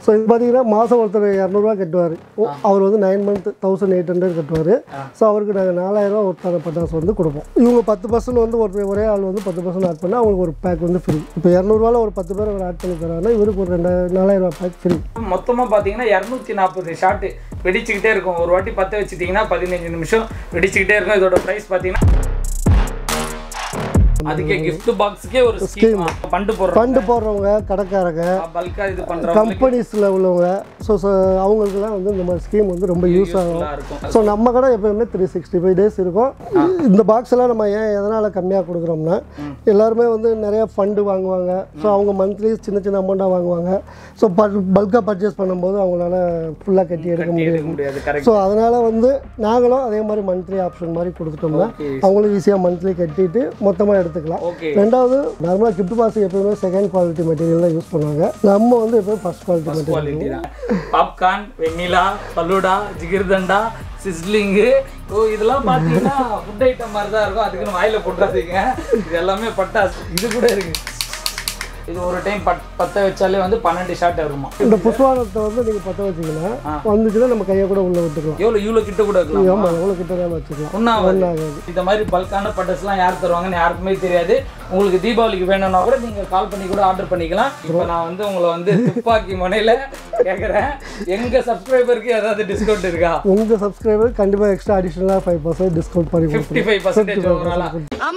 So இது பார்த்தீங்கன்னா மாதம் ஒருத்தர் இரநூறுவா கட்டுவார் அவர் வந்து nine month thousand eight hundred கட்டுவார் ஸோ அவருக்கு நாங்கள் நாலாயிரரூவா ஒருத்தர பட்டாசு வந்து கொடுப்போம் இவங்க பத்து பர்சன்ட் வந்து ஒரு ஒரே ஆள் வந்து பத்து பர்சன்ட் ஆட் பண்ணால் அவங்களுக்கு ஒரு பேக் வந்து ஃப்ரீ இப்போ இரநூறுவால ஒரு பத்து பேர் அவர் ஆட் பண்ணி தராங்கன்னா இவருக்கு ஒரு ரெண்டு நாலாயிரரூவா பேக் ஃப்ரீ மொத்தமாக பார்த்தீங்கன்னா இரநூத்தி நாற்பது ஷாட்டு வெடிச்சுக்கிட்டே இருக்கும் ஒரு வாட்டி பற்ற வச்சுட்டிங்கன்னா பதினஞ்சு நிமிஷம் வெடிச்சுக்கிட்டே இருக்கும் இதோட ப்ரைஸ் பார்த்தீங்கன்னா அதுக்கே gift பாக்ஸுக்கே ஒரு ஸ்கீம் பண்டு போடுறோம் ஃபண்டு போடுறவங்க கடைக்காரங்க பல்காக இது பண்ணுறோம் கம்பெனிஸில் உள்ளவங்க ஸோ அவங்களுக்குலாம் வந்து இந்த மாதிரி ஸ்கீம் வந்து ரொம்ப யூஸ் ஆகும் இருக்கும் ஸோ நம்ம கடை எப்பயுமே த்ரீ சிக்ஸ்டி ஃபைவ் டேஸ் இருக்கும் இந்த பாக்ஸ் எல்லாம் நம்ம ஏன் எதனால் கம்மியாக கொடுக்குறோம்னா எல்லாருமே வந்து நிறைய ஃபண்டு வாங்குவாங்க ஸோ அவங்க மந்த்லி சின்ன சின்ன அமௌண்ட்டாக வாங்குவாங்க ஸோ பல்காக பர்ச்சேஸ் பண்ணும்போது அவங்களால ஃபுல்லாக கட்டி எடுக்க முடியாது எடுக்க முடியாது கரெக்ட் ஸோ அதனால் வந்து நாங்களும் அதே மாதிரி மந்த்லி ஆப்ஷன் மாதிரி கொடுத்துட்டோம்னா Okay. அவங்களும் ஈஸியாக மந்த்லி கட்டிட்டு மொத்தமாக எடுத்துக்கலாம் ஓகே ரெண்டாவது நார்மலாக கிஃப்ட் பாக்ஸ் எப்பவுமே செகண்ட் குவாலிட்டி மெட்டீரியல் தான் யூஸ் பண்ணுவாங்க நம்ம வந்து எப்பவுமே ஃபர்ஸ்ட் குவாலிட்டி மெட்டீரியல் குவாலிட்டி தான் popcorn vanilla falooda jigarthanda sizzling ஓ இதெல்லாம் பார்த்தீங்கன்னா ஃபுட் ஐட்டம் மாதிரி தான் இருக்கும் அதுக்குன்னு வாயில போட்டுறாதீங்க இது எல்லாமே பட்டாசு இது கூட இருக்கு இது ஒரு டைம் பத் பற்ற வச்சாலே வந்து பன்னெண்டு ஷாட் வருமா இந்த புஷ்வானத்தை வந்து நீங்கள் பற்ற வச்சிங்கன்னா வந்துச்சுன்னா நம்ம கையை கூட உள்ளே விட்டுக்கலாம் எவ்வளோ இவ்வளோ கிட்ட கூட இருக்கலாம் ஆமாம் எவ்வளோ கிட்ட தான் வச்சுக்கலாம் ஒன்றாவது ஒன்றாகாது இந்த மாதிரி பல்கான பட்டாசுலாம் யார் தருவாங்கன்னு யாருக்குமே தெரியாது உங்களுக்கு தீபாவளிக்கு வேணும்னா கூட நீங்கள் கால் பண்ணி கூட ஆர்டர் பண்ணிக்கலாம் இப்போ நான் வந்து உங்களை வந்து துப்பாக்கி முனையில் கேட்குறேன் எங்கள் சப்ஸ்கிரைபருக்கு ஏதாவது டிஸ்கவுண்ட் இருக்கா உங்கள் சப்ஸ்கிரைபர் கண்டிப்பாக எக்ஸ்ட்ரா அடிஷ்னலாக ஃபைவ் பர்சன்ட் டிஸ்கவுண்ட் பண்ணி கொடுப்போம் ஃபிஃப்டி ஃபைவ் பர்சன்டேஜ் ஓவராலா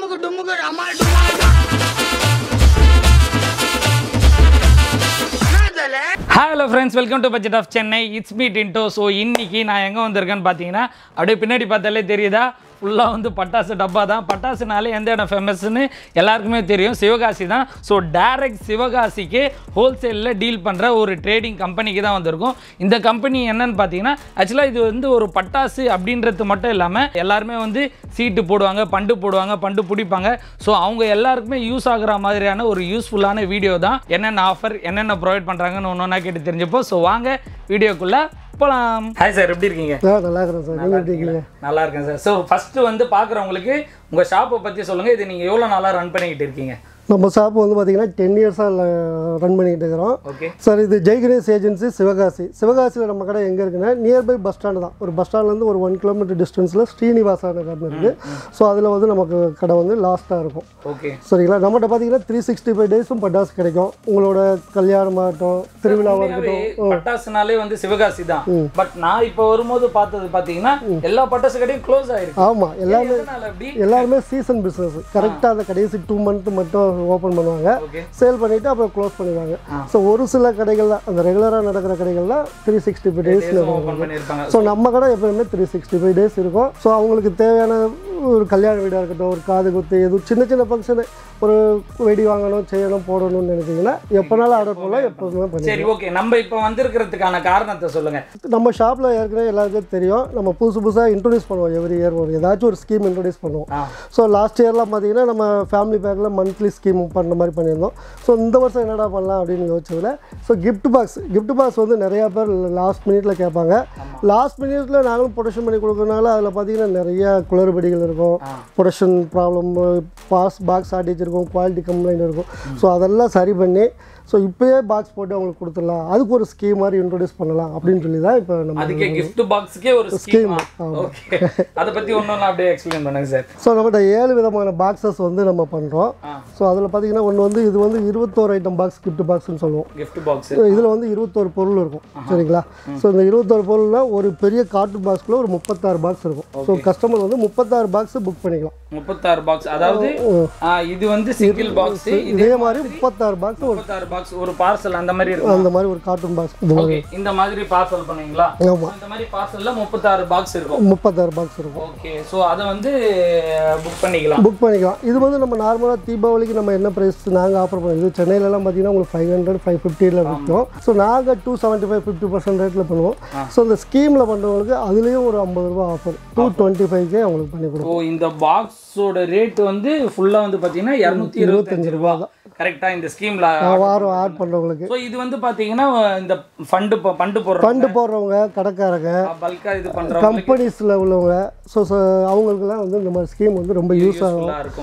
hello friends welcome to budget of Chennai it's me Tinto so இன்னைக்கு நான் எங்கே வந்திருக்கேன்னு பார்த்தீங்கன்னா அப்படியே பின்னாடி பார்த்தாலே தெரியுதா ஃபுல்லாக வந்து பட்டாசு டப்பா தான் பட்டாசுனாலே எந்த இடம் ஃபேமஸ்னு எல்லாருக்குமே தெரியும் சிவகாசி தான் ஸோ டைரக்ட் சிவகாசிக்கு ஹோல்சேலில் டீல் பண்ணுற ஒரு ட்ரேடிங் கம்பெனிக்கு தான் வந்திருக்கோம் இந்த கம்பெனி என்னன்னு பார்த்தீங்கன்னா ஆக்சுவலாக இது வந்து ஒரு பட்டாசு அப்படின்றது மட்டும் இல்லாமல் எல்லாருமே வந்து சீட்டு போடுவாங்க பண்டு போடுவாங்க பண்டு பிடிப்பாங்க ஸோ அவங்க எல்லாருக்குமே யூஸ் ஆகுற மாதிரியான ஒரு யூஸ்ஃபுல்லான வீடியோ தான் என்னென்ன ஆஃபர் என்னென்ன ப்ரொவைட் பண்ணுறாங்கன்னு ஒன்று ஒன்றா கேட்டு தெரிஞ்சுப்போம் ஸோ வாங்க வீடியோக்குள்ளே போகலாம் ஹாய் சார் எப்படி இருக்கீங்க ஆ நல்லா இருக்கிறேன் சார் நீங்கள் எப்படி இருக்கீங்க நல்லா இருக்கேன் சார் ஸோ ஃபஸ்ட்டு வந்து பார்க்குறவங்களுக்கு உங்கள் ஷாப்பை பற்றி சொல்லுங்கள் இது நீங்கள் எவ்வளோ நாளாக ரன் பண்ணிக்கிட்டு இருக்கீங்க நம்ம ஷாப் வந்து பார்த்தீங்கன்னா டென் இயர்ஸாக ரன் பண்ணிக்கிட்டு இருக்கிறோம் ஓகே சார் இது ஜெய் கணேஷ் ஏஜென்சி சிவகாசி சிவகாசியில் நம்ம கடை எங்கே இருக்குன்னா நியர்பை பஸ் ஸ்டாண்டு தான் ஒரு பஸ் ஸ்டாண்ட்லேருந்து ஒரு ஒன் கிலோமீட்டர் டிஸ்டன்ஸில் ஸ்ரீனிவாசா நகர்னு இருக்குது ஸோ அதில் வந்து நமக்கு கடை வந்து லாஸ்ட்டாக இருக்கும் ஓகே சரிங்களா நம்மகிட்ட பார்த்தீங்கன்னா த்ரீ சிக்ஸ்டி ஃபைவ் டேஸும் பட்டாசு கிடைக்கும் உங்களோட கல்யாணமாகட்டும் திருவிழாவாக இருக்கட்டும் பட்டாசுனாலே வந்து சிவகாசி தான் பட் நான் இப்போ வரும்போது பார்த்தது பார்த்தீங்கன்னா எல்லா பட்டாசு கடையும் க்ளோஸ் ஆயிருக்கு ஆமாம் எல்லாமே எதனால அப்படி எல்லாருமே சீசன் பிஸ்னஸ் கரெக்டாக அந்த கடைசி டூ மந்த் மட்டும் ஓப்பன் பண்ணுவாங்க ஓகே சேல் பண்ணிவிட்டு அப்புறம் க்ளோஸ் பண்ணிடுவாங்க ஸோ ஒரு சில கடைகள் தான் அந்த ரெகுலராக நடக்கிற கடைகள் தான் three sixty five days open பண்ணியிருப்பாங்க ஸோ நம்ம கடை எப்பவுமே த்ரீ சிக்ஸ்டி ஃபைவ் டேஸ் இருக்கும் ஸோ அவங்களுக்கு தேவையான ஒரு கல்யாண வீடாக இருக்கட்டும் ஒரு காது குத்து எதுவும் சின்ன சின்ன ஃபங்க்ஷனு ஒரு வெடி வாங்கணும் செய்யணும் போடணும்னு நினைச்சீங்கன்னா எப்போனாலும் ஆர்டர் பண்ணலாம் எப்போதுமே பண்ணி சரி ஓகே நம்ம இப்போ வந்திருக்கிறதுக்கான காரணத்தை சொல்லுங்க நம்ம ஷாப்பில் ஏற்கனவே எல்லாருக்கும் தெரியும் நம்ம புதுசு புதுசாக இன்ட்ரடியூஸ் பண்ணுவோம் எவ்ரி இயர் ஒரு ஏதாச்சும் ஒரு ஸ்கீம் இன்ட்ரடியூஸ் பண்ணுவோம் ஆ ஸோ லாஸ்ட் இயர்லாம் பார்த்தீங்கன்னா நம்ம ஃபேமிலி பேக்கில் மந்த்லி ஸ்கீம் பண்ணுற மாதிரி பண்ணியிருந்தோம் ஸோ இந்த வருஷம் என்னடா பண்ணலாம் அப்படின்னு யோசிச்சதில் so gift box gift box வந்து நிறையா பேர் லாஸ்ட் மினிட்ல கேட்பாங்க லாஸ்ட் மினிட்ல நாங்களும் ப்ரொடக்ஷன் பண்ணி கொடுக்கறனால அதில் பார்த்தீங்கன்னா நிறைய குளறுபடிகள் இருக்கும் ப்ரொடக்ஷன் ப்ராப்ளம் பாஸ் பாக்ஸ் ஷார்ட்டேஜ் இருக்கும் குவாலிட்டி கம்ப்ளைண்ட் இருக்கும் ஸோ அதெல்லாம் சரி பண்ணி ஸோ இப்போயே பாக்ஸ் போட்டு அவங்களுக்கு கொடுத்துடலாம் அதுக்கு ஒரு ஸ்கீம் மாதிரி இன்ட்ரடியூஸ் பண்ணலாம் அப்படின்னு சொல்லி தான் இப்போ நம்ம அதுக்கே gift பாக்ஸுக்கே ஒரு ஸ்கீம் ஓகே அதை பற்றி ஒன்றும் அப்படியே எக்ஸ்பிளைன் பண்ணுங்க சார் ஸோ நம்மகிட்ட ஏழு விதமான பாக்ஸஸ் வந்து நம்ம பண்ணுறோம் ஆ. ஸோ அதில் பார்த்தீங்கன்னா ஒன்று வந்து இது வந்து இருபத்தோரு ஐட்டம் பாக்ஸ் கிஃப்ட் பாக்ஸ்னு சொல்லுவோம் gift பாக்ஸ் இதில் வந்து இருபத்தோரு பொருள் இருக்கும் சரிங்களா ஸோ இந்த இருபத்தோரு பொருளில் ஒரு பெரிய கார்ட்டூன் பாக்ஸ்க்குள்ள ஒரு முப்பத்தாறு பாக்ஸ் இருக்கும் ஸோ கஸ்டமர் வந்து முப்பத்தாறு பாக்ஸ் புக் பண்ணிக்கலாம் முப்பத்தாறு பாக்ஸ் அதாவது ஆ, இது வந்து சிங்கிள் பாக்ஸ் இதே மாதிரி முப்பத்தாறு பாக்ஸ் ஒரு முப்பத்தாறு பாக்ஸ் ஒரு பார்சல் அந்த மாதிரி இருக்கும் அந்த மாதிரி ஒரு கார்ட்டூன் பாக்ஸ் ஓகே இந்த மாதிரி பார்சல் பண்ணீங்களா ஆமாம் இந்த மாதிரி பார்சல்ல முப்பத்தாறு பாக்ஸ் இருக்கும் முப்பத்தாறு பாக்ஸ் இருக்கும் ஓகே ஸோ அதை வந்து புக் பண்ணிக்கலாம் புக் பண்ணிக்கலாம் இது வந்து நம்ம நார்மலாக தீபாவளிக்கு நம்ம என்ன ப்ரைஸ் நாங்கள் ஆஃபர் பண்ணுவோம் இது சென்னையிலலாம் பார்த்தீங்கன்னா உங்களுக்கு ஃபைவ் ஹண்ட்ரட் ஃபைவ் ஃபிஃப்டியில் விற்கும் ஸோ நாங்கள் two seventy five fifty percent ரேட்டில் பண்ணுவோம் ஸோ இந்த ஸ்கீமில் பண்ணுறவங்களுக்கு அதுலேயும் ஒரு ஐம்பது ரூபா ஆஃபர் டூ டுவெண்ட்டி ஃபைவ்க்கே அவங்களுக்கு பண்ணி கொடுப்போம் ஸோ இந்த பாக்ஸோட ரேட் வந்து ஃபுல்லாக வந்து பார்த்தீங்கன்னா இரநூத்தி இருபத்தஞ்சு ரூபா கரெக்டாக இந்த ஸ்கீமில் வாரம் ஆட் பண்ணுறவங்களுக்கு ஸோ இது வந்து பார்த்தீங்கன்னா இந்த ஃபண்டு ஃபண்டு போடுற ஃபண்டு போடுறவங்க கடைக்காரங்க பல்காக இது பண்ணுறவங்க கம்பெனிஸில் உள்ளவங்க ஸோ அவங்களுக்குலாம் வந்து இந்த மாதிரி ஸ்கீம் வந்து ரொம்ப யூஸ் ஆகும் யூஸ்ஃபுல்லாக இருக்கும்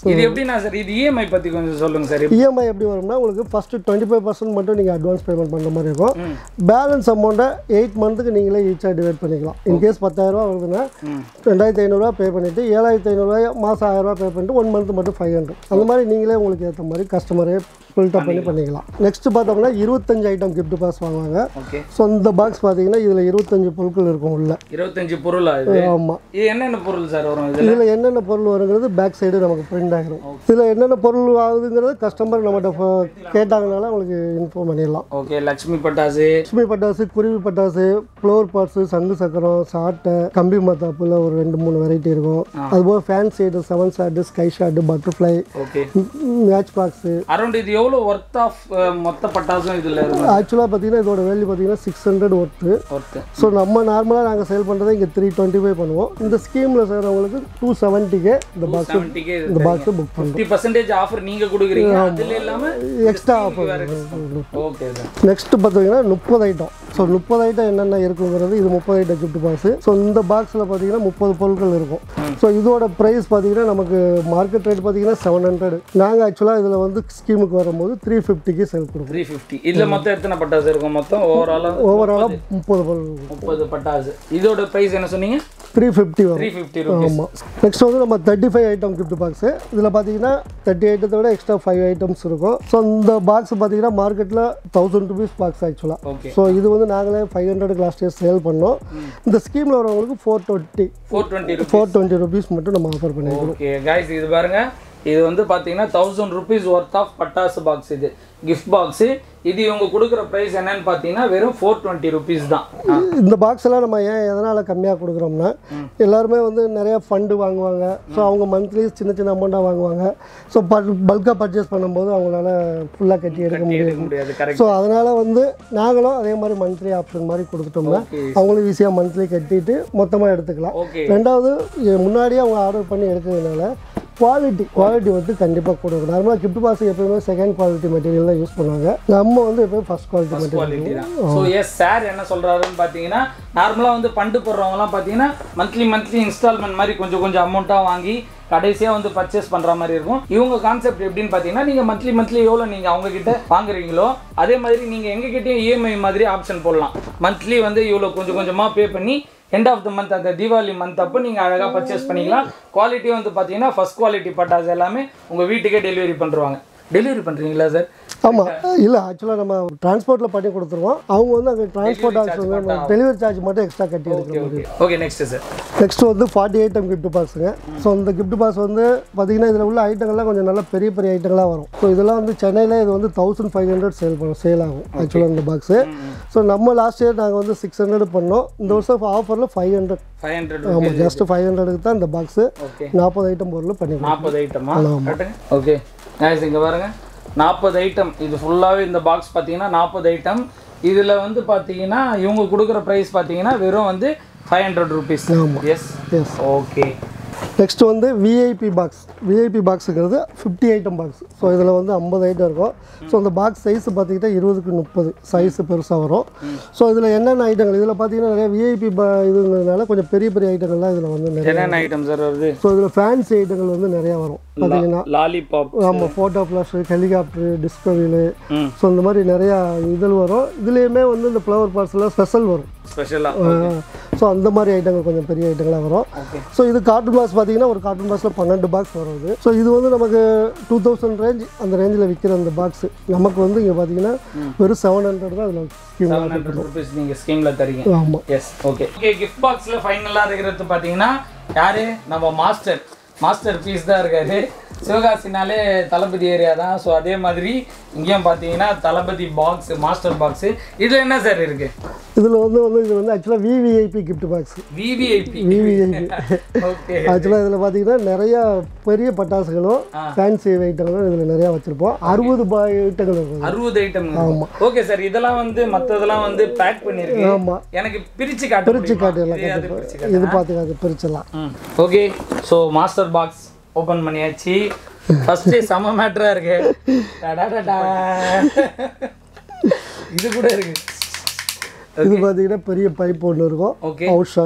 இது எப்படின்னா சார் இது இஎம்ஐ பத்தி கொஞ்சம் சொல்லுங்க சார் இஎம்ஐ எப்படி வரும்னா உங்களுக்கு ஃபஸ்ட்டு டுவெண்ட்டி ஃபைவ் பர்சன்ட் மட்டும் நீங்கள் அட்வான்ஸ் பேமெண்ட் பண்ணுற மாதிரி இருக்கும் பேலன்ஸ் அமௌண்ட்டை எயிட் மந்த்துக்கு நீங்களே ஈஸியாக டிவைட் பண்ணிக்கலாம் இன்கேஸ் பத்தாயிரரூபா வருதுன்னா ரெண்டாயிரத்தி ஐநூறுரூவா பே பண்ணிவிட்டு ஏழாயிரத்தி ஐநூறுரூவா மாதம் ஆயிரரூபா பே பண்ணிட்டு ஒன் மந்த் மட்டும் ஃபைவ் ஹண்ட்ரட் அந்த மாதிரி நீங்களே உங்களுக்கு ஏற்ற மாதிரி கஸ்டமரே ஃபில்டர் பண்ணி பண்ணிக்கலாம் நெக்ஸ்ட் பார்த்தோம்னா இருபத்தஞ்சு ஐட்டம் கிஃப்ட் பாஸ் வாங்குவாங்க ஓகே ஸோ இந்த பாக்ஸ் பார்த்தீங்கன்னா இதில் இருபத்தஞ்சு பொருட்கள் இருக்கும் உள்ள இருபத்தஞ்சு பொருளா இது ஆமாம் இது என்னென்ன பொருள் சார் வரும் இதுல இதில் என்னென்ன பொருள் வருங்கிறது பேக் சைடு நமக்கு பிரிண்ட் ஆகிடும் இதில் என்னென்ன பொருள் ஆகுதுங்கிறது கஸ்டமர் நம்மகிட்ட ஃப- கேட்டாங்கனால அவங்களுக்கு இன்ஃபார்ம் பண்ணிடலாம் ஓகே லக்ஷ்மி பட்டாசு லட்சுமி பட்டாசு குருவி பட்டாசு ஃப்ளோர் பார்ட்ஸு சங்கு சக்கரம் சாட்டை கம்பி மத்தாப்புல ஒரு ரெண்டு மூணு வெரைட்டி இருக்கும் அதுபோக fan side seven shot sky shot butterfly okay match box around இது எவ்வளோ ஒர்த் ஆஃப் மொத்த பட்டாசும் இதுல இருக்கு ஆக்சுவலாக பார்த்தீங்கன்னா இதோட வேல்யூ பார்த்தீங்கன்னா six hundred worth worth so நம்ம நார்மலாக நாங்கள் சேல் பண்ணுறதை இங்கே த்ரீ டுவெண்ட்டி ஃபைவ் பண்ணுவோம் இந்த ஸ்கீமில் சேர்றவங்களுக்கு டூ செவன்ட்டிக்கே இந்த பாக்ஸ் செவன்ட்டிக்கே இந்த பாக்ஸை புக் பண்ணுறோம் ஃபிஃப்டி பர்சன்டேஜ் ஆஃபர் நீங்க கொடுக்குறீங்க அதுல இல்லாம extra offer okay sir next பார்த்தீங்கன்னா முப்பது ஐட்டம் ஸோ முப்பது ஐட்டம் என்னென்ன இருக்குங்கிறது இது முப்பது ஐட்டம் கிஃப்ட் பாக்ஸ் ஸோ இந்த பாக்ஸில் பார்த்தீங்கன்னா முப்பது பொருட்கள் இருக்கும் ஸோ இதோட ப்ரைஸ் பார்த்தீங்கன்னா நமக்கு மார்க்கெட் ரேட் பார்த்தீங்கன்னா செவன் ஹண்ட்ரட் நாங்கள் ஆக்சுவலாக இதில் வந்து ஸ்கீமுக்கு வரும்போது த்ரீ ஃபிஃப்டிக்கு சேல் கொடுப்போம் த்ரீ ஃபிஃப்டி இதுல மொத்தம் எத்தனை பட்டாசு இருக்கும் மொத்தம் ஓவராலாக ஓவராலாக முப்பது பொருள் முப்பது பட்டாசு இதோட ப்ரைஸ் என்ன சொன்னீங்க த்ரீ ஃபிஃப்டி வரும் த்ரீ ஃபிஃப்டி ருபீஸ் ஆமாம் நெக்ஸ்ட் வந்து நம்ம thirty five item gift box இதில் பார்த்தீங்கன்னா தேர்ட்டி ஐட்டத்தை விட எக்ஸ்ட்ரா ஃபைவ் ஐட்டம்ஸ் இருக்கும் ஸோ இந்த பாக்ஸ் பார்த்தீங்கன்னா மார்க்கெட்டில் தௌசண்ட் ருபீஸ் பாக்ஸ் ஆக்சுவலாக ஓகே ஸோ இது வந்து நாங்களே five hundred last year sale பண்ணோம் இந்த ஸ்கீமில் வரவங்களுக்கு four twenty four twenty rupees four twenty rupees மட்டும் நம்ம ஆஃபர் பண்ணியிருக்கோம் ஓகே கைஸ் இது பாருங்க இது வந்து பார்த்தீங்கன்னா தௌசண்ட் ருபீஸ் ஒர்த் ஆஃப் பட்டாசு பாக்ஸ் இது கிஃப்ட் பாக்ஸு இது இவங்க கொடுக்குற ப்ரைஸ் என்னன்னு பார்த்தீங்கன்னா வெறும் ஃபோர் டுவெண்ட்டி ருபீஸ் தான் இந்த பாக்ஸ் எல்லாம் நம்ம ஏன் எதனால் கம்மியாக கொடுக்குறோம்னா எல்லாருமே வந்து நிறைய ஃபண்டு வாங்குவாங்க ஸோ அவங்க மந்த்லி சின்ன சின்ன அமௌண்ட்டாக வாங்குவாங்க ஸோ பல்காக பர்ச்சேஸ் பண்ணும்போது அவங்களால ஃபுல்லாக கட்டி எடுக்க முடியும் எடுக்க முடியாது கரெக்ட் ஸோ அதனால் வந்து நாங்களும் அதே மாதிரி மந்த்லி ஆப்ஷன் மாதிரி கொடுத்துட்டோம்னா Okay. அவங்களும் ஈஸியாக மந்த்லி கட்டிட்டு மொத்தமாக எடுத்துக்கலாம் ஓகே ரெண்டாவது இ- முன்னாடியே அவங்க ஆர்டர் பண்ணி எடுக்கிறதுனால குவாலிட்டி குவாலிட்டி வந்து கண்டிப்பாக கொடுக்கும் நார்மலாக கிஃப்ட் பாஸ் எப்பயுமே செகண்ட் குவாலிட்டி மெட்டீரியல் தான் யூஸ் பண்ணுவாங்க நம்ம வந்து எப்பயும் ஃபஸ்ட் குவாலிட்டி மெட்டீரியல் குவாலிட்டி தான் ஸோ எஸ் சார் என்ன சொல்றாருன்னு பார்த்தீங்கன்னா நார்மலாக வந்து பண்டு போடுறவங்கலாம் பார்த்தீங்கன்னா மந்த்லி மந்த்லி இன்ஸ்டால்மெண்ட் மாதிரி கொஞ்சம் கொஞ்சம் அமௌண்ட்டாக வாங்கி கடைசியாக வந்து பர்ச்சேஸ் பண்ணுற மாதிரி இருக்கும் இவங்க கான்செப்ட் எப்படின்னு பார்த்தீங்கன்னா நீங்கள் மந்த்லி மந்த்லி எவ்வளோ நீங்கள் அவங்க கிட்ட வாங்குறீங்களோ அதே மாதிரி நீங்கள் எங்ககிட்டயும் இஎம்ஐ மாதிரி ஆப்ஷன் போடலாம் மந்த்லி வந்து இவ்வளோ கொஞ்சம் கொஞ்சமாக பே பண்ணி எண்ட் ஆஃப் த மந்த் அந்த தீபாவளி மந்த் அப்போ நீங்கள் அழகாக பர்ச்சேஸ் பண்ணிக்கலாம் குவாலிட்டி வந்து பார்த்தீங்கன்னா ஃபர்ஸ்ட் குவாலிட்டி பட்டாசு எல்லாமே உங்கள் வீட்டுக்கே டெலிவரி பண்ணுறாங்க டெலிவரி பண்ணுறீங்களா சார் ஆமாம் இல்லை ஆக்சுவலாக நம்ம டிரான்ஸ்போர்ட்டில் பண்ணி கொடுத்துருவோம் அவங்க வந்து அங்கே டிரான்ஸ்போர்ட் ஆக்சுவல் டெலிவரி சார்ஜ் மட்டும் எக்ஸ்ட்ரா கட்டி ஓகே எடுக்கணும் okay okay next sir next வந்து ஃபார்ட்டி ஐட்டம் கிஃப்ட் பாக்ஸுங்க ஸோ இந்த கிஃப்ட் பாக்ஸ் வந்து பார்த்தீங்கன்னா இதில் உள்ள ஐட்டங்கள்லாம் கொஞ்சம் நல்ல பெரிய பெரிய ஐட்டங்களாக வரும் ஸோ இதெல்லாம் வந்து சென்னையில் இது வந்து தௌசண்ட் ஃபைவ் ஹண்ட்ரட் சேல் பண்ணும் சேல் ஆகும் ஆக்சுவலாக இந்த பாக்ஸு ஸோ நம்ம லாஸ்ட் இயர் நாங்கள் வந்து சிக்ஸ் ஹண்ட்ரட் பண்ணோம் இந்த வருஷம் ஆஃபரில் ஃபைவ் ஹண்ட்ரட் ஃபைவ் ஹண்ட்ரட் ஆமாம் ஜஸ்ட் ஃபைவ் ஹண்ட்ரடுக்கு தான் இந்த பாக்ஸு ஓகே நாற்பது ஐட்டம் பொருள் பண்ணிக்கலாம் நாற்பது ஐட்டமா கரெக்டுங்க ஓகே guys இங்க பாருங்க நாற்பது ஐட்டம் இது ஃபுல்லாகவே இந்த பாக்ஸ் பார்த்தீங்கன்னா நாற்பது ஐட்டம் இதில் வந்து பார்த்தீங்கன்னா இவங்க கொடுக்குற ப்ரைஸ் பார்த்தீங்கன்னா வெறும் வந்து five hundred rupees yes yes okay next வந்து விஐபி பாக்ஸ் விஐபி பாக்ஸுங்கிறது ஃபிஃப்டி ஐட்டம் பாக்ஸ் ஸோ இதில் வந்து ஐம்பது ஐட்டம் இருக்கும் ஸோ அந்த பாக்ஸ் சைஸ் பார்த்திங்கன்னா இருபதுக்கு முப்பது சைஸ் பெருசாக வரும் ஸோ இதில் என்னென்ன ஐட்டங்கள் இதில் பார்த்தீங்கன்னா நிறைய விஐபி பா இதுங்கிறதுனால கொஞ்சம் பெரிய பெரிய ஐட்டங்கள்லாம் இதில் வந்து நிறைய என்னென்ன ஐட்டம் சார் வருது ஸோ இதில் ஃபேன்சி ஐட்டங்கள் வந்து நிறையா வரும் பார்த்தீங்கன்னா லாலிபாப் ஆமாம் ஃபோட்டோ ஃப்ளாஷு ஹெலிகாப்டரு டிஸ்கவரியில் ம் ஸோ இந்த மாதிரி நிறையா இதில் வரும் இதுலேயுமே வந்து இந்த ஃப்ளவர் பார்ட்ஸ்லாம் ஸ்பெஷல் வரும் ஸ்பெஷலாக ஸோ அந்த மாதிரி ஐட்டங்கள் கொஞ்சம் பெரிய ஐட்டங்களாக வரும் ஓகே ஸோ இது கார்ட்டூன் பாக்ஸ் பார்த்தீங்கன்னா ஒரு கார்ட்டூன் பாக்ஸில் பன்னெண்டு பாக்ஸ் வரும் இது ஸோ இது வந்து நமக்கு டூ தௌசண்ட் ரேஞ்ச் அந்த ரேஞ்சில் விற்கிற அந்த பாக்ஸ் நமக்கு வந்து இங்கே பார்த்தீங்கன்னா வெறும் செவன் ஹண்ட்ரட் தான் அதில் ஸ்கீம் செவன் ஹண்ட்ரட் ருபீஸ் நீங்கள் ஸ்கீமில் தரீங்க ஆமாம் எஸ் ஓகே ஓகே கிஃப்ட் பாக்ஸில் ஃபைனலாக இருக்கிறது பார்த்தீங்கன்னா யாரு நம்ம மாஸ்டர் மாஸ்டர் பீஸ் தான் இருக்காரு சிவகாசினாலே தளபதி ஏரியா தான் ஸோ அதே மாதிரி இங்கேயும் பார்த்தீங்கன்னா தளபதி பாக்ஸ் மாஸ்டர் பாக்ஸ் இதில் என்ன சார் இருக்கு இதில் வந்து வந்து இது வந்து ஆக்சுவலாக VVIP gift box VVIP VVIP okay ஆக்சுவலாக இதில் பார்த்தீங்கன்னா நிறையா பெரிய பட்டாசுகளும் ஆ. ஃபேன்சி ஐட்டங்களும் இதில் நிறையா வச்சுருப்போம் அறுபது பாய் ஐட்டங்கள் இருக்குது அறுபது ஐட்டம் ஓகே சார் இதெல்லாம் வந்து மற்றதெல்லாம் வந்து பேக் பண்ணிருக்கு ஆமாம் எனக்கு பிரிச்சு காட்டு பிரித்து காட்டிடலாம் இது அது பிரிச்சு கண்டிப்பாக இது பார்த்துக்க அது பிரிச்சிடலாம் okay so master box open பண்ணியாச்சு ஃபர்ஸ்ட் செம மேட்டரா இருக்கு டடடடா. இது கூட இருக்கு இது பார்த்தீங்கன்னா பெரிய பைப் ஒன்று இருக்கும் okay out shot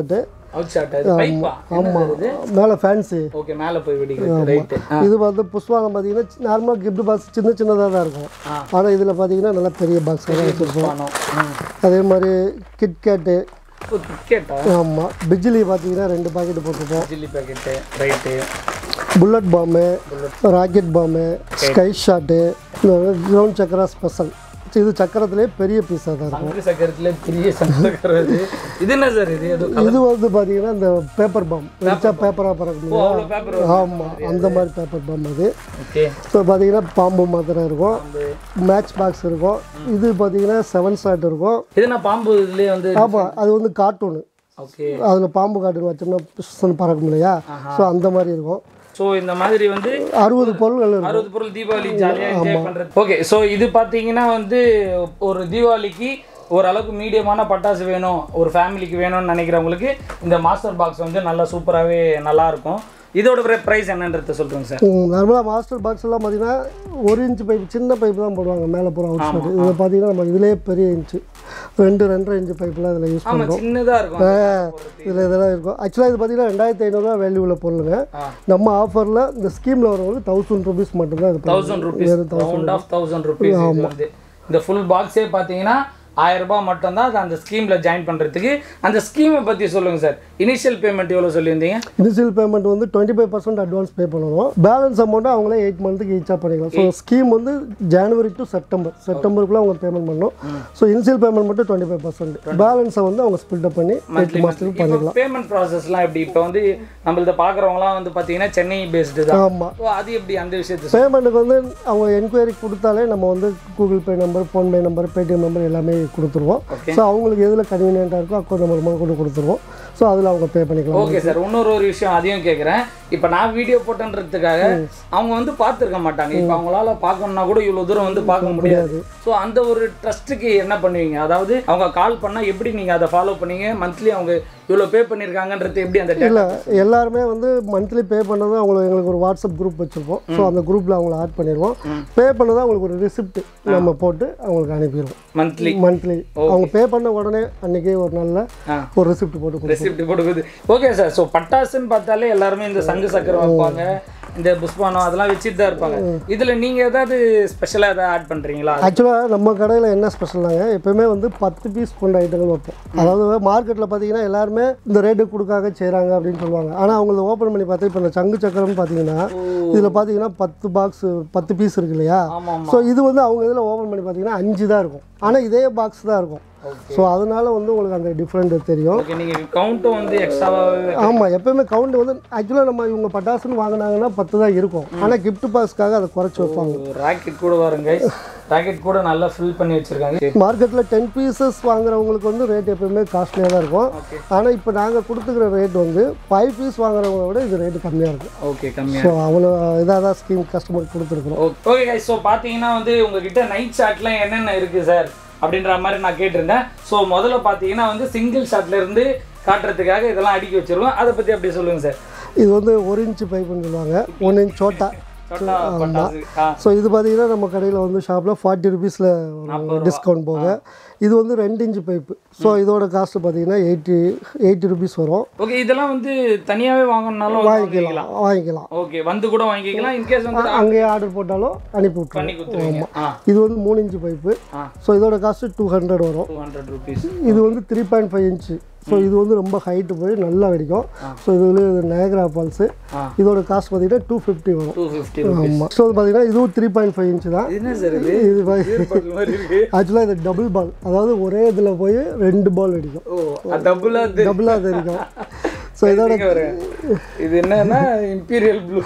out shot அது பைப்பா ஆமாம் மேலே ஃபேன்சி ஓகே மேலே போய் வெடிக்கிறது ரைட்டு இது வந்து புஷ்வானம் பார்த்தீங்கன்னா நார்மலாக கிஃப்ட் பாக்ஸ் சின்ன சின்னதாக தான் இருக்கும் ஆ. ஆனால் இதில் பார்த்தீங்கன்னா நல்லா பெரிய பாக்ஸ் தான் வச்சுருப்போம் பணம் ம் அதே மாதிரி கிட்கேட்டு ஓ கிரிக்கெட்டா ஆமாம் பிஜிலி பார்த்தீங்கன்னா ரெண்டு பாக்கெட் போட்டிருப்போம் chilli packet right bullet bomb rocket bomb sky shot ground சக்கரா ஸ்பெஷல் இது சக்கரத்திலே பெரிய பீஸாக தான் இருக்கும் சங்கு சக்கரத்துல பெரிய சங்கு சக்கரம் இது இது என்ன சார் இது ஏதோ இது வந்து பார்த்தீங்கன்னா இந்த பேப்பர் பாம் வெடிச்சா பேப்பராக பறக்கும் இல்லையா அவ்வளோ பேப்பர் ஆமாம் அந்த மாதிரி பேப்பர் பாம் அது ஓகே ஸோ பார்த்தீங்கன்னா பாம்பு மாத்திரை இருக்கும் மேட்ச் பாக்ஸ் இருக்கும் இது பார்த்தீங்கன்னா செவன் ஷாட் இருக்கும் இது நான் பாம்பு இதுலேயே வந்து ஆமாம் அது வந்து கார்ட்டூனு ஓகே அதில் பாம்பு கார்ட்டூன் வச்சோம்னா பிஸ்ன்னு பறக்கும் இல்லையா ஸோ அந்த மாதிரி இருக்கும் ஸோ இந்த மாதிரி வந்து அறுபது பொருள்கள் இருக்கும் அறுபது பொருள் தீபாவளி ஜாலியாக என்ஜாய் பண்ணுறது ஓகே ஸோ இது பார்த்தீங்கன்னா வந்து ஒரு தீபாவளிக்கு ஓரளவுக்கு மீடியமான பட்டாசு வேணும் ஒரு ஃபேமிலிக்கு வேணும்னு நினைக்கிறவங்களுக்கு இந்த மாஸ்டர் பாக்ஸ் வந்து நல்லா சூப்பராகவே நல்லா இருக்கும் இதோட ப்ரைஸ் என்னன்றத சொல்லுங்க சார் நார்மலாக மாஸ்டர் பாக்ஸ் எல்லாம் பார்த்தீங்கன்னா ஒரு இன்ச் பைப் சின்ன பைப் தான் போடுவாங்க மேலே போகிற அவுட் சைடு இதில் பார்த்தீங்கன்னா நம்ம இதிலே பெரிய இன்ச்சு ரெண்டு ரெண்டரை இன்ச்சு பைப்லாம் இதில் யூஸ் ஆமாம் பண்ணுறோம் சின்னதாக இருக்கும் இதில் இதெல்லாம் இருக்கும் ஆக்சுவலாக இது பார்த்தீங்கன்னா ரெண்டாயிரத்தி ஐநூறுரூவா வேல்யூ உள்ள பொருளுங்க ஆ. நம்ம ஆஃபரில் இந்த ஸ்கீமில் வரவங்களுக்கு தௌசண்ட் ருபீஸ் மட்டும்தான் இது thousand rupees round off thousand rupees வந்து இந்த ஃபுல் பாக்ஸே பார்த்தீங்கன்னா ஆயிரம் ரூபாய் மட்டும்தான் அது அந்த ஸ்கீமில் ஜாயின் பண்ணுறதுக்கு அந்த ஸ்கீமை பற்றி சொல்லுங்கள் சார் இனிஷியல் பேமெண்ட் எவ்வளோ சொல்லியிருந்தீங்க இனிஷியல் பேமெண்ட் வந்து twenty five percent advance pay பண்ணணும் பேலன்ஸ் அமௌண்ட்டு அவங்களே எயிட் மந்த்துக்கு ஈச்சாக பண்ணிக்கலாம் ஸோ ஸ்கீம் வந்து ஜனவரி டு செப்டம்பர் செப்டம்பருக்குள்ளே அவங்க பேமெண்ட் பண்ணணும் ஸோ இனிஷியல் பேமெண்ட் மட்டும் டுவெண்ட்டி ஃபைவ் பர்சன்ட் பேலன்ஸை வந்து அவங்க ஸ்பில்ட் பண்ணி எயிட் மாதத்துக்கு இப்போ பேமெண்ட் ப்ராசஸ்லாம் எப்படி இப்போ வந்து நம்மள்த பார்க்குறவங்களாம் வந்து பார்த்தீங்கன்னா சென்னை பேஸ்டு தான் ஆமாம் ஸோ அது எப்படி அந்த விஷயத்தை பேமெண்ட்டுக்கு வந்து அவங்க என்கொயரி கொடுத்தாலே நம்ம வந்து Google Pay number PhonePe number Paytm number எல்லாமே கொடுத்துருவோம் ஸோ அவங்களுக்கு எதில் கன்வீனியண்ட்டாக இருக்கோ அக்கௌண்ட் நம்பர் முதல் கொண்டு கொடுத்துருவோம் ஸோ அதில் அவங்க பே பண்ணிக்கலாம் ஓகே சார் இன்னொரு ஒரு விஷயம் அதையும் கேட்குறேன் இப்போ நான் வீடியோ போட்டேன்றதுக்காக அவங்க வந்து பார்த்துருக்க மாட்டாங்க இப்போ அவங்களால பார்க்கணும்னா கூட இவ்வளோ தூரம் வந்து பார்க்க முடியாது ஸோ அந்த ஒரு ட்ரஸ்ட்டுக்கு என்ன பண்ணுவீங்க அதாவது அவங்க கால் பண்ணால் எப்படி நீங்கள் அதை ஃபாலோ பண்ணீங்க மந்த்லி அவங்க இவ்வளோ பே பண்ணியிருக்காங்கன்றது எப்படி அந்த data- இல்லை எல்லாருமே வந்து மந்த்லி பே பண்ணதும் அவங்களுக்கு எங்களுக்கு ஒரு வாட்ஸ்அப் குரூப் வச்சுருப்போம் ஸோ அந்த குரூப்பில் அவங்கள ஆட் பண்ணிடுவோம் பே பண்ணதும் அவங்களுக்கு ஒரு ரிசிப்ட் நம்ம போட்டு அவங்களுக்கு அனுப்பிடுவோம் மந்த்லி மந்த்லி அவங்க பே பண்ண உடனே அன்றைக்கே ஒரு நல்ல ஆ. ஒரு ரிசிப்ட் போட்டு கொடுப்போம் ரெசிப்ட் கொடுக்குது ஓகே சார் ஸோ பட்டாசுன்னு பார்த்தாலே எல்லாருமே இந்த சங்கு சக்கரம் வைப்பாங்க இந்த புஷ்பானம் அதெல்லாம் வச்சுட்டு தான் இருப்பாங்க இதில் நீங்கள் ஏதாவது ஸ்பெஷலாக ஏதாவது ஆட் பண்ணுறீங்களா ஆக்சுவலாக நம்ம கடையில் என்ன ஸ்பெஷல்னாங்க எப்பவுமே வந்து பத்து பீஸ் கொண்ட ஐட்டங்கள் வைப்போம் அதாவது மார்க்கெட்டில் பார்த்தீங்கன்னா எல்லாருமே இந்த ரேட்டு கொடுக்காக செய்கிறாங்க அப்படின்னு சொல்லுவாங்க ஆனால் அவங்கள ஓப்பன் பண்ணி பார்த்தா இப்போ இந்த சங்கு சக்கரம்னு பார்த்தீங்கன்னா இதில் பார்த்தீங்கன்னா பத்து பாக்ஸ் பத்து பீஸ் இருக்கு இல்லையா ஆமாம் ஆமாம் ஸோ இது வந்து அவங்க இதில் ஓப்பன் பண்ணி பார்த்தீங்கன்னா அஞ்சு தான் இருக்கும் ஆனால் இதே பாக்ஸ் தான் இருக்கும் ஸோ அதனால வந்து உங்களுக்கு அந்த டிஃப்ரெண்ட் தெரியும் ஓகே நீங்கள் கவுண்ட்டும் வந்து எக்ஸ்ட்ராவாகவே ஆமாம் எப்பயுமே கவுண்ட் வந்து ஆக்சுவலாக நம்ம இவங்க பட்டாசுன்னு வாங்கினாங்கன்னா பத்து தான் இருக்கும் ஆனால் gift பாக்ஸ்க்காக அதை குறைச்சி வைப்பாங்க ராக்கெட் கூட வருங்க ராக்கெட் கூட நல்லா ஃபில் பண்ணி வச்சிருக்காங்க மார்க்கெட்டில் டென் பீசஸ் வாங்குறவங்களுக்கு வந்து ரேட் எப்பயுமே காஸ்ட்லியாக தான் இருக்கும் Okay. ஆனால் இப்போ நாங்கள் கொடுத்துக்கிற ரேட் வந்து ஃபைவ் பீஸ் வாங்குறவங்கள விட இது ரேட்டு கம்மியாக இருக்கும் ஓகே கம்மியாக ஸோ அவ்வளோ இதாக தான் ஸ்கீம் கஸ்டமருக்கு கொடுத்துருக்குறோம் ஓகே கைஸ் ஸோ பார்த்தீங்கன்னா வந்து உங்ககிட்ட நைட் ஷாட்லாம் என்னென்ன இருக்குது சார் அப்படின்ற மாதிரி நான் கேட்டிருந்தேன் ஸோ முதல்ல பார்த்தீங்கன்னா வந்து சிங்கிள் ஷாட்ல இருந்து காட்டுறதுக்காக இதெல்லாம் அடுக்கி வச்சிருவோம் அதை பற்றி அப்படியே சொல்லுங்கள் சார் இது வந்து ஒரு இன்ச்சு பைப்புன்னு சொல்லுவாங்க ஒன் இன்ச் சோட்டா சொட்டா பட்டாசு ஆ ஸோ இது பார்த்தீங்கன்னா நம்ம கடையில் வந்து ஷாப்பில் ஃபார்ட்டி ருபீஸில் டிஸ்கவுண்ட் போக இது வந்து ரெண்டு இன்ச்சு பைப்பு ஸோ இதோட காஸ்ட் பார்த்தீங்கன்னா எயிட்டி எயிட்டி ருபீஸ் வரும் ஓகே இதெல்லாம் வந்து தனியாகவே வாங்கணும்னாலும் வாங்கிக்கலாம் வாங்கிக்கலாம் ஓகே வந்து கூட வாங்கிக்கலாம் இன்கேஸ் வந்து அங்கேயே ஆர்டர் போட்டாலும் அனுப்பி விட்ருவோம் பண்ணி கொடுத்துருவீங்க ஆ இது வந்து மூணு இன்ச்சு பைப்பு ஆ ஸோ இதோட காஸ்ட்டு டூ ஹண்ட்ரட் வரும் டூ ஹண்ட்ரட் ருபீஸ் இது வந்து three point five inch so இது வந்து ரொம்ப ஹைட்டு போய் நல்லா வெடிக்கும் ஸோ இதுல இது நயக்ரா ஃபால்ஸு ஆ இதோட காஸ்ட் பார்த்தீங்கன்னா டூ ஃபிஃப்டி வரும் டூ ஃபிஃப்டி ஆமாம் ஸோ பார்த்தீங்கன்னா இதுவும் த்ரீ பாயிண்ட் ஃபைவ் இன்ச்சு தான் என்ன சார் இது இது ஏற்பாடு மாதிரி இருக்கு ஆக்சுவலாக இது டபுள் பால் அதாவது ஒரே இதில் போய் ரெண்டு பால் அடிக்கும் ஓ டபுளாக டபுளாக அது அடிக்கும் ஸோ இதோட இங்க பாருங்க. இது என்னன்னா இம்பீரியல் ப்ளூ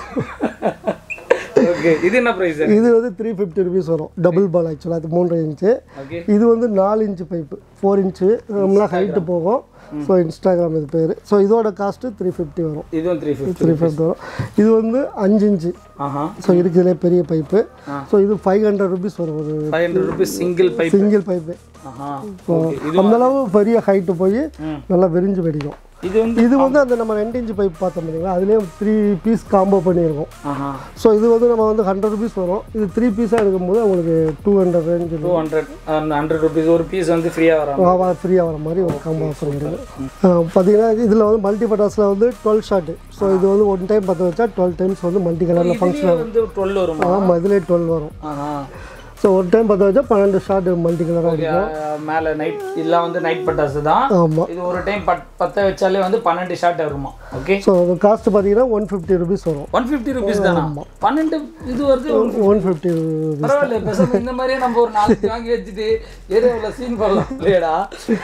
ஓகே இது என்ன ப்ரைஸ் இது வந்து த்ரீ ஃபிஃப்டி ருபீஸ் வரும் டபுள் பால் ஆக்சுவலாக அது மூன்றரை இன்ச்சு ஓகே இது வந்து நாலு இன்ச்சு பைப்பு ஃபோர் இன்ச்சு ரொம்ப ஹைட்டு போகும் ஸோ இன்ஸ்டாகிராம் இது பேர் ஸோ இதோட காஸ்ட்டு த்ரீ ஃபிஃப்டி வரும் இதுவும் த்ரீ ஃபிஃப்டி த்ரீ ஃபிஃப்டி வரும் இது வந்து அஞ்சு இன்ச்சு ஆஹா ஸோ இருக்குதுலே பெரிய பைப்பு ஆ. ஸோ இது ஃபைவ் ஹண்ட்ரட் ருபீஸ் வரும் ஒரு five hundred rupees single pipe single pipe ஆஹா ஓகே இது அந்த அளவு பெரிய ஹைட்டு போய் ம். நல்லா விரிஞ்சு வெடிக்கும் இது வந்து இது வந்து அந்த நம்ம ரெண்டு இன்ச்சு பைப் பார்த்தோம் பார்த்தீங்களா அதுலேயே த்ரீ பீஸ் காம்போ பண்ணியிருக்கோம் ஆஹா ஸோ இது வந்து நம்ம வந்து ஹண்ட்ரட் ருபீஸ் வரும் இது த்ரீ பீஸாக எடுக்கும்போது உங்களுக்கு two hundred range two hundred hundred rupees ஒரு பீஸ் வந்து ஃப்ரீயாக வரும் ஃப்ரீயாக வர மாதிரி ஒரு காம்போ ஆஃபர் இருக்குது பார்த்தீங்கன்னா இதில் வந்து மல்டி பட்டாஸில் வந்து டுவெல் ஷாட்டு ஸோ இது வந்து ஒன் டைம் பற்ற வச்சா டுவெல் டைம்ஸ் வந்து மல்டி கலரில் ஃபங்க்ஷன் இதுலயே வந்து டுவெல் வருமா ஆமாம் இதுலேயே டுவெல் வரும் ஆஹா ஸோ ஒரு டைம் பற்ற வச்சா பன்னெண்டு ஷாட் மல்டி கலராக ஓகே மேலே நைட் இதெல்லாம் வந்து நைட் பட்டாசு தான் ஆமாம் இது ஒரு டைம் பத் பற்ற வச்சாலே வந்து பன்னெண்டு ஷாட் வருமா ஓகே ஸோ அது காஸ்ட் பார்த்தீங்கன்னா ஒன் ஃபிஃப்டி ருபீஸ் வரும் ஒன் ஃபிஃப்டி ருபீஸ் தானா பன்னெண்டு இது வருது ஒன் ஃபிஃப்டி ருபீஸ் பரவாயில்ல பேசாம இந்த மாதிரியே நம்ம ஒரு நாளைக்கு வாங்கி வச்சுட்டு ஏரியாவில் சீன் போடலாம் இல்லையடா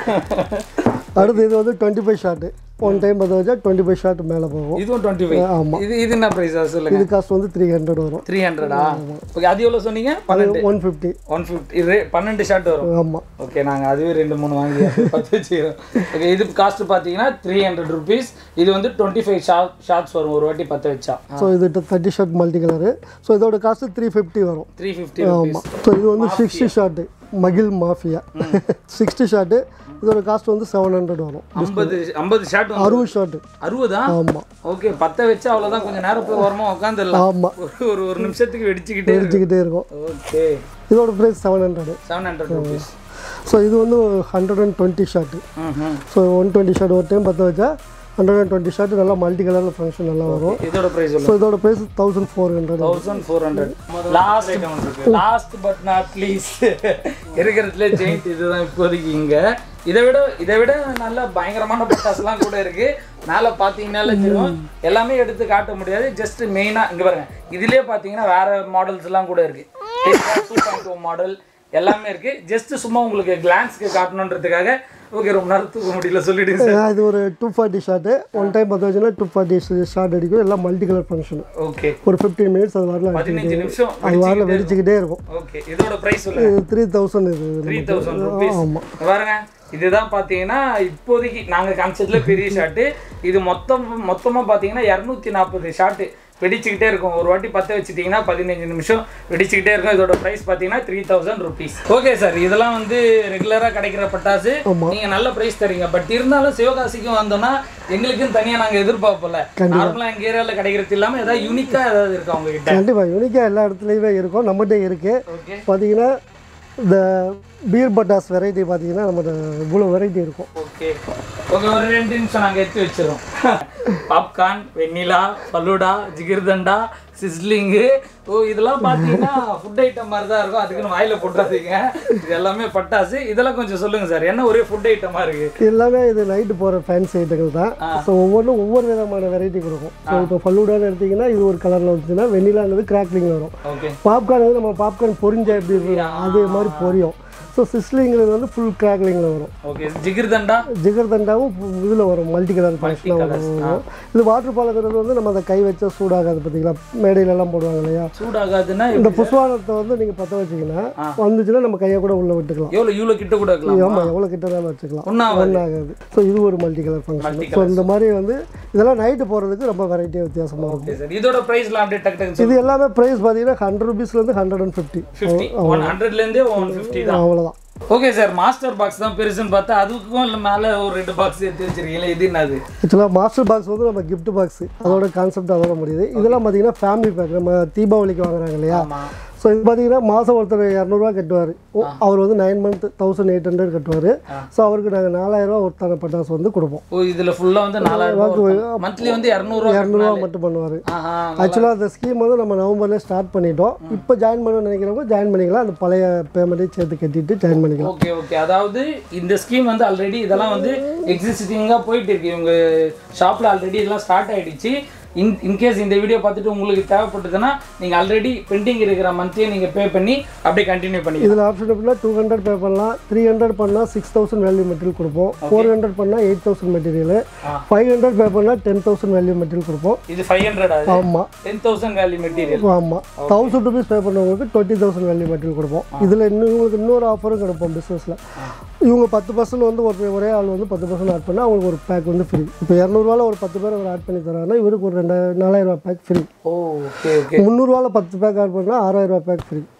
அடுத்து இது வந்து twenty five shot one time பற்ற வச்சா டுவெண்ட்டி ஃபைவ் ஷாட் மேலே போகும் இதுவும் டுவெண்ட்டி ஃபைவ் ஆமாம் இது இது என்ன ப்ரைஸா சொல்லுங்க இது காஸ்ட் வந்து த்ரீ ஹண்ட்ரட் வரும் த்ரீ ஹண்ட்ரடா ஓகே அது எவ்வளோ சொன்னீங்க பன்னெண்டு ஒன் ஃபிஃப்டி ஒன் ஃபிஃப்டி இது பன்னெண்டு ஷாட் வரும் ஆமாம் ஓகே நாங்கள் அதுவே ரெண்டு மூணு வாங்கி அப்படியே பத்து வச்சுக்கிறோம் ஓகே இது காஸ்ட் பார்த்தீங்கன்னா த்ரீ ஹண்ட்ரட் ருபீஸ் இது வந்து டுவெண்ட்டி ஃபைவ் ஷாட் ஷார்ட்ஸ் வரும் ஒரு வாட்டி பத்து வச்சா ஸோ இது thirty shot multi colour so இதோட காஸ்ட் த்ரீ ஃபிஃப்டி வரும் த்ரீ ஃபிஃப்டி ருபீஸ் ஆமாம் ஸோ இது வந்து சிக்ஸ்டி ஷாட்டு மகிழ் மாஃபியா சிக்ஸ்டி ஷாட்டு இதோட காஸ்ட் வந்து செவன் ஹண்ட்ரட் வரும் ஐம்பது ஐம்பது ஷாட் அறுபது ஷாட்டு அறுபதா ஆமாம் ஓகே பத்த வச்சு அவ்வளோதான் கொஞ்சம் நேரம் போய் வரமா உட்காந்துடலாம் ஆமாம் ஒரு ஒரு ஒரு நிமிஷத்துக்கு வெடிச்சுக்கிட்டே இருக்கு வச்சுக்கிட்டே இருக்கும் ஓகே இதோட price seven hundred seven hundred rupees so இது வந்து ஹண்ட்ரட் அண்ட் டுவெண்ட்டி ஷாட்டு ம் ஸோ ஒன் டுவெண்ட்டி ஷாட் ஒரு டைம் பற்ற வச்சா ஹண்ட்ரட் அண்ட் டுவெண்ட்டி ஷாட் நல்லா மல்டி கலரில் ஃபங்க்ஷன் நல்லா வரும் இதோட ப்ரைஸ் ஸோ இதோட price thousand four hundred thousand four hundred last item இருக்கு லாஸ்ட் பட் நாட் லீஸ்ட் இருக்கிறதுல ஜெயிண்ட் இதுதான் இப்போதைக்கு இங்க இதை விட இதை விட நல்ல பயங்கரமான பட்டாசுலாம் கூட இருக்கு மேலே பார்த்தீங்கன்னாலே தெரியும் எல்லாமே எடுத்து காட்ட முடியாது ஜஸ்ட் மெயினாக இங்கே பாருங்க இதுலயே பார்த்தீங்கன்னா வேற மாடல்ஸ்லாம் கூட இருக்கு டூ பாயிண்ட் டூ மாடல் எல்லாமே இருக்கு ஜஸ்ட் சும்மா உங்களுக்கு கிளான்ஸ்க்கு காட்டணுன்றதுக்காக ஓகே ரொம்ப நேரம் தூக்க முடியல சொல்லிடுங்க சார் இது ஒரு two forty shot one time பற்ற வச்சுன்னா டூ ஃபார்ட்டி ஷாட் அடிக்கும் எல்லாம் மல்டி கலர் ஃபங்க்ஷன் ஓகே ஒரு ஃபிஃப்டீன் மினிட்ஸ் அது வரல பதினஞ்சு நிமிஷம் அது வரல வெடிச்சுக்கிட்டே இருக்கும் ஓகே இதோட ப்ரைஸ் சொல்லுங்க இது த்ரீ தௌசண்ட் இது த்ரீ தௌசண்ட் ருபீஸ் ஆமாம் பாருங்க இதுதான் பார்த்தீங்கன்னா இப்போதைக்கு நாங்கள் காமிச்சதுல பெரிய ஷாட்டு இது மொத்தம் மொத்தமாக பார்த்தீங்கன்னா இரநூத்தி நாற்பது ஷாட்டு வெடிச்சுக்கிட்டே இருக்கும் ஒரு வாட்டி பற்ற வச்சுட்டிங்கன்னா பதினஞ்சு நிமிஷம் வெடிச்சுக்கிட்டே இருக்கும் இதோட ப்ரைஸ் பார்த்தீங்கன்னா three thousand rupees okay sir இதெல்லாம் வந்து ரெகுலராக கிடைக்கிற பட்டாசு ஆமா. நீங்கள் நல்ல ப்ரைஸ் தரீங்க பட் இருந்தாலும் சிவகாசிக்கும் வந்தோம்னா எங்களுக்கும் தனியாக நாங்கள் எதிர்பார்ப்போம்ல நார்மலாக எங்கள் ஏரியாவில் கிடைக்கிறது இல்லாமல் ஏதாவது யூனிக்காக ஏதாவது இருக்கா உங்ககிட்ட கண்டிப்பாக யூனிக்காக எல்லா இடத்துலையுமே இருக்கும் நம்மகிட்ட இருக்குது ஓகே பார்த்தீங்கன்னா இந்த பீர் பட்டாஸ் வெரைட்டி பார்த்தீங்கன்னா நம்மகிட்ட இவ்வளோ வெரைட்டி இருக்கும் ஓகே ஓகே ஒரு ரெண்டு நிமிஷம் நாங்கள் எடுத்து வச்சிரோம் popcorn vanilla falooda jigarthanda sizzling ஓ இதெல்லாம் பார்த்தீங்கன்னா ஃபுட் ஐட்டம் மாதிரி தான் இருக்கும் அதுக்குன்னு வாயில போட்டுறாதீங்க இது எல்லாமே பட்டாசு இதெல்லாம் கொஞ்சம் சொல்லுங்க சார் என்ன ஒரே ஃபுட் ஐட்டமாக இருக்கு எல்லாமே இது நைட்டு போகிற ஃபேன்சி ஐட்டங்கள் தான் ஸோ ஒவ்வொன்றும் ஒவ்வொரு விதமான வெரைட்டி கொடுக்கும் ஸோ இப்போ ஃபல்லூடான்னு எடுத்தீங்கன்னா இது ஒரு கலரில் வந்துச்சுன்னா வெண்ணிலாங்கிறது கிராக்லிங் வரும் ஓகே பாப்கார்ன் வந்து நம்ம பாப்கார்ன் பொரிஞ்ச எப்படி இருக்கும் அதே மாதிரி பொரியும் ஸோ சிஸ்லிங்கிறது வந்து ஃபுல் கிராக்லிங்கில் வரும் ஓகே ஜிகிர்தண்டா ஜிகர்தண்டாவும் இதில் வரும் மல்டி கலர் ஃபங்க்ஷனாக வரும் இது வாட்டர் பாலங்கிறது வந்து நம்ம அதை கை வச்சா சூடாகாது பார்த்தீங்களா மேடையிலலாம் போடுவாங்க இல்லையா சூடாகாதுன்னா இந்த புஷ்வானத்தை வந்து நீங்கள் பற்ற வச்சிங்கன்னா வந்துச்சுன்னா நம்ம கையை கூட உள்ளே விட்டுக்கலாம் எவ்வளோ இவ்வளோ கிட்ட கூட இருக்கலாம் ஆமாம் எவ்வளோ கிட்ட தான் வச்சுக்கலாம் ஒன்றாவது ஒன்றும் ஆகாது ஸோ இது ஒரு மல்டி கலர் ஃபங்க்ஷன் ஸோ இந்த மாதிரி வந்து இதெல்லாம் நைட்டு போகிறதுக்கு ரொம்ப வெரைட்டியாக வித்தியாசமாக இருக்கும் ஓகே சார் இதோட ப்ரைஸ்லாம் அப்படியே டக்கு டக்கு இது எல்லாமே ப்ரைஸ் பார்த்தீங்கன்னா ஹண்ட்ரட் ருபீஸ்லேருந்து hundred and fifty fifty one ஹண்ட்ரட்லேருந்தே ஒன் ஃபிஃப்டி தான் அவ்வளோதான் ஓகே சார் மாஸ்டர் பாக்ஸ் தான் பெருசுன்னு பார்த்தா அதுக்கும் இல்லை மேலே ஒரு ரெண்டு பாக்ஸ் எடுத்து வச்சிருக்கீங்களா இது என்னது ஆக்சுவலாக மாஸ்டர் பாக்ஸ் வந்து நம்ம gift பாக்ஸ் அதோட கான்செப்ட் அதோட முடியுது இதெல்லாம் பார்த்தீங்கன்னா ஃபேமிலி பேக் நம்ம தீபாவளிக்கு வாங்குறாங்க இல்லையா ஆமாம் ஸோ இது பார்த்தீங்கன்னா மாதம் ஒருத்தர் இரநூறுவா கட்டுவார் அவர் வந்து nine month thousand eight hundred கட்டுவார் ஸோ அவருக்கு நாங்கள் நாலாயிரரூவா ஒருத்தான பட்டாசு வந்து கொடுப்போம் ஓ இதுல ஃபுல்லா வந்து நாலாயிரம் மந்த்லி வந்து இரநூறுவா இரநூறுவா மட்டும் பண்ணுவார் ஆஹா ஆக்சுவலாக அந்த ஸ்கீம் வந்து நம்ம நவம்பர்லேயே ஸ்டார்ட் பண்ணிட்டோம் இப்போ ஜாயின் பண்ணணும்னு நினைக்கிறவங்க ஜாயின் பண்ணிக்கலாம் அந்த பழைய பேமெண்ட்டையும் சேர்த்து கட்டிட்டு ஜாயின் பண்ணிக்கலாம் ஓகே ஓகே அதாவது இந்த ஸ்கீம் வந்து ஆல்ரெடி இதெல்லாம் வந்து எக்ஸிஸ்டிங்காக போயிட்டு இருக்கு இவங்க ஷாப்பில் ஆல்ரெடி இதெல்லாம் ஸ்டார்ட் ஆயிடுச்சு இன் இன்கேஸ் இந்த வீடியோ பார்த்துட்டு உங்களுக்கு தேவைப்பட்டதுன்னா நீங்கள் ஆல்ரெடி பெண்டிங் இருக்கிற மந்த்தையும் நீங்கள் பே பண்ணி அப்படியே கண்டினியூ பண்ணி இதில் ஆப்ஷன் எப்படின்னா டூ ஹண்ட்ரட் பே பண்ணலாம் த்ரீ ஹண்ட்ரட் பண்ணால் சிக்ஸ் தௌசண்ட் வேல்யூ மெட்டீரியல் கொடுப்போம் ஃபோர் ஹண்ட்ரட் பண்ணால் எயிட் தௌசண்ட் மெட்டீரியல் ஆ. ஃபைவ் ஹண்ட்ரட் பே பண்ணால் டென் தௌசண்ட் வேல்யூ மெட்டீரியல் கொடுப்போம் இது ஃபைவ் ஹண்ட்ரட் ஆகுது ஆமாம் டென் தௌசண்ட் வேல்யூ மெட்டீரியல் ஆமாம் தௌசண்ட் ருபீஸ் பே பண்ணவங்களுக்கு டுவெண்ட்டி தௌசண்ட் வேல்யூ மெட்டீரியல் கொடுப்போம் இதில் இன்னும் இவங்களுக்கு இன்னொரு ஆஃபரும் கிடைப்போம் பிஸ்னஸில் இவங்க பத்து பர்சன்ட் வந்து ஒரு ஒரே ஆள் வந்து பத்து பர்சன்ட் ஆட் பண்ணால் அவங்களுக்கு ஒரு பேக் வந்து ஃப்ரீ இப்போ இரநூறுவால ஒரு பத்து பேர் அவர் ஆட் பண்ணி தராங்கன்னா இவருக்கு ஒரு ரெண்டு நாலாயிரம் ரூபாய் பேக் ஃப்ரீ ஓ ஓகே ஓகே முந்நூறுவால பத்து பேக் ஆட் பண்ணால் ஆறாயிரம் ரூபாய் பேக் ஃப்ரீ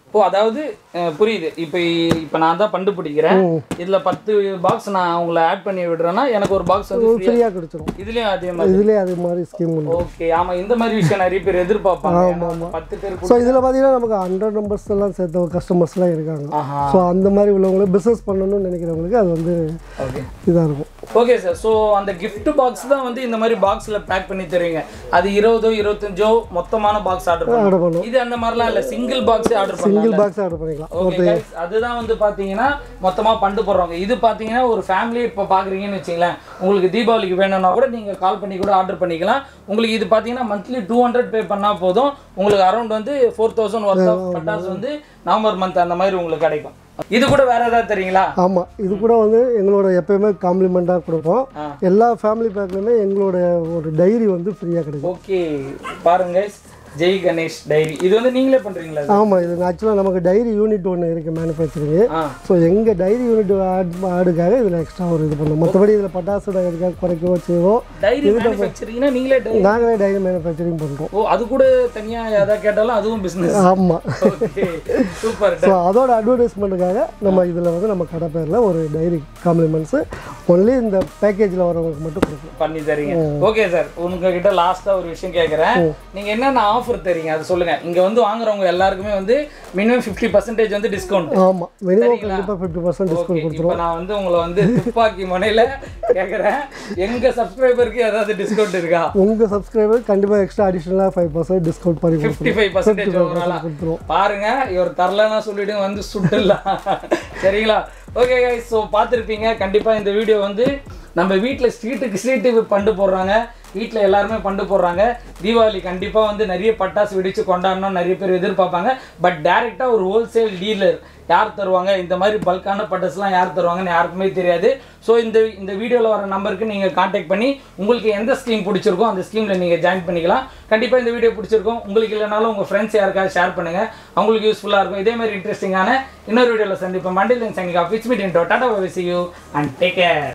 ஓ அதாவது அஹ், புரியுது இப்போ இப்போ நான் தான் பண்டு பிடிக்கிறேன் இதுல பத்து பாக்ஸ் நான் உங்களை ஆட் பண்ணி விடுறேன்னா எனக்கு ஒரு பாக்ஸ் வந்து free- ஃப்ரீயாக கொடுத்துரும் இதுலயும் அதே மாதிரி இதுலேயே அது மாதிரி ஸ்கீம் உண்டு ஓகே ஆமா இந்த மாதிரி விஷயம் நிறைய பேர் எதிர்பார்ப்பாங்க ஏன்னா, பத்து பேர் ஸோ இதில் பார்த்தீங்கன்னா நமக்கு ஹண்ட்ரட் நம்பர்ஸ் எல்லாம் சேர்த்த கஸ்டமர்ஸ்லாம் இருக்காங்க ஆஹா ஸோ அந்த மாதிரி உள்ளவங்களுக்கு பிஸ்னஸ் பண்ணணும்னு நினைக்கிறவங்களுக்கு அது வந்து ஓகே இதாக இருக்கும் ஓகே சார் ஸோ அந்த gift பாக்ஸ் தான் வந்து இந்த மாதிரி பாக்ஸில் பேக் பண்ணி தருவீங்க அது இருபதோ இருபத்தஞ்சோ மொத்தமான பாக்ஸ் ஆர்டர் பண்ணுவோம் ஆர்டர் பண்ணுவோம் இது அந்த மாதிரிலாம் இல்லை சிங்கிள் பாக்ஸே ஆர்டர் பண்ணலாம் சிங்கிள் பாக்ஸ் ஆர்டர் பண்ணிக்கலாம் ஓகே guys, அதுதான் வந்து பாத்தீங்கன்னா மொத்தமா பண்டு போடுறவங்க இது பாத்தீங்கன்னா ஒரு ஃபேமிலி இப்போ பாக்குறீங்கன்னு வச்சுங்களேன் உங்களுக்கு தீபாவளிக்கு வேணும்னா கூட நீங்க கால் பண்ணி கூட ஆர்டர் பண்ணிக்கலாம் உங்களுக்கு இது பாத்தீங்கன்னா மந்த்லி டூ ஹண்ட்ரட் பே பண்ணா போதும் உங்களுக்கு அரௌண்ட் வந்து ஃபோர் தௌசண்ட் ஒர்த் ஆஃப் பட்டாசு வந்து நவம்பர் மந்த் அந்த மாதிரி உங்களுக்கு கிடைக்கும் இது கூட வேற ஏதாவது தெரியுங்களா ஆமாம் இது கூட வந்து எங்களோட எப்பயுமே காம்ப்ளிமெண்ட்டாக கொடுப்போம் ஆ. எல்லா ஃபேமிலி பேக்லையுமே எங்களோட ஒரு டைரி வந்து ஃப்ரீயாக கிடைக்கும் ஓகே பாருங்க guys. ஜெய் கணேஷ் டைரி இது வந்து நீங்களே பண்றீங்களா இது? ஆமாம் இது ஆக்சுவலாக நமக்கு டைரி யூனிட் ஒன்று இருக்குது மேனுஃபேக்சரிங்கு ஆ ஸோ எங்கள் டைரி யூனிட் ஆட் ஆடுக்காக இதில் எக்ஸ்ட்ரா ஒரு இது பண்ணுவோம் மற்றபடி இதில் பட்டாசு எதுக்காக குறைக்கவோ செய்வோ டைரி மேனுஃபேக்சரிங்னா நீங்களே டைரி நாங்களே டைரி மேனுஃபேக்சரிங் பண்ணுறோம் ஓ அது கூட தனியா எதாவது கேட்டாலும் அதுவும் பிசினஸ் ஆமாம் ஓகே சூப்பர் ஸோ அதோட அட்வர்டைஸ்மெண்ட்டுக்காக நம்ம இதில் வந்து நம்ம கடை பேரில் ஒரு டைரி காம்ப்ளிமெண்ட்ஸு ஒன்லி இந்த பேக்கேஜில் வரவங்களுக்கு மட்டும் கொடுக்கும் பண்ணி தரீங்க ஓகே சார் உங்ககிட்ட லாஸ்டா ஒரு விஷயம் கேட்குறேன் நீங்க என்னென்ன ஆஃபர் தரீங்க அது சொல்லுங்க இங்க வந்து வாங்குறவங்க எல்லாருக்குமே வந்து மினிமம் ஃபிஃப்டி பர்சன்டேஜ் வந்து டிஸ்கவுண்ட் ஆமாம் மினிமம் கண்டிப்பாக ஃபிஃப்டி பர்சன்ட் டிஸ்கவுண்ட் ஓகே இப்போ நான் வந்து உங்களை வந்து துப்பாக்கி முனையில கேட்குறேன் எங்க சப்ஸ்கிரைபருக்கு ஏதாவது டிஸ்கவுண்ட் இருக்கா உங்கள் சப்ஸ்கிரைபர் கண்டிப்பாக எக்ஸ்ட்ரா அடிஷ்னலாக ஃபைவ் பர்சன்ட் டிஸ்கவுண்ட் பண்ணி கொடுத்துருவோம் ஃபிஃப்டி ஃபைவ் பர்சன்டேஜ் ஓவராலா கொடுத்துருவோம் பாருங்க இவர் தரலன்னா சொல்லிட்டு வந்து சுட்டுலாம் சரிங்களா ஓகே கைஸ் ஸோ பார்த்துருப்பீங்க கண்டிப்பாக இந்த வீடியோ வந்து நம்ம வீட்டில் ஸ்ட்ரீட்டுக்கு ஸ்ட்ரீட்டு பண்டு போடுறாங்க வீட்டில் எல்லாருமே பண்டு போடுறாங்க தீபாவளி கண்டிப்பாக வந்து நிறைய பட்டாசு வெடித்து கொண்டாடணும் நிறைய பேர் எதிர்பார்ப்பாங்க பட் டேரெக்டாக ஒரு ஹோல்சேல் டீலர் யார் தருவாங்க இந்த மாதிரி பல்கான பட்டாசுலாம் யார் தருவாங்கன்னு யாருக்குமே தெரியாது ஸோ இந்த இந்த வீடியோவில் வர நம்பருக்கு நீங்கள் காண்டாக்ட் பண்ணி உங்களுக்கு எந்த ஸ்கீம் பிடிச்சிருக்கோ அந்த ஸ்கீமில் நீங்கள் ஜாயின் பண்ணிக்கலாம் கண்டிப்பாக இந்த வீடியோ பிடிச்சிருக்கும் உங்களுக்கு இல்லைனாலும் உங்கள் ஃப்ரெண்ட்ஸ் யாருக்காவது ஷேர் பண்ணுங்கள் அவங்களுக்கு யூஸ்ஃபுல்லாக இருக்கும் இதே மாதிரி இன்ட்ரெஸ்டிங்கான இன்னொரு வீடியோவில் சந்திப்போம் until signing off which meet in tata see you and take care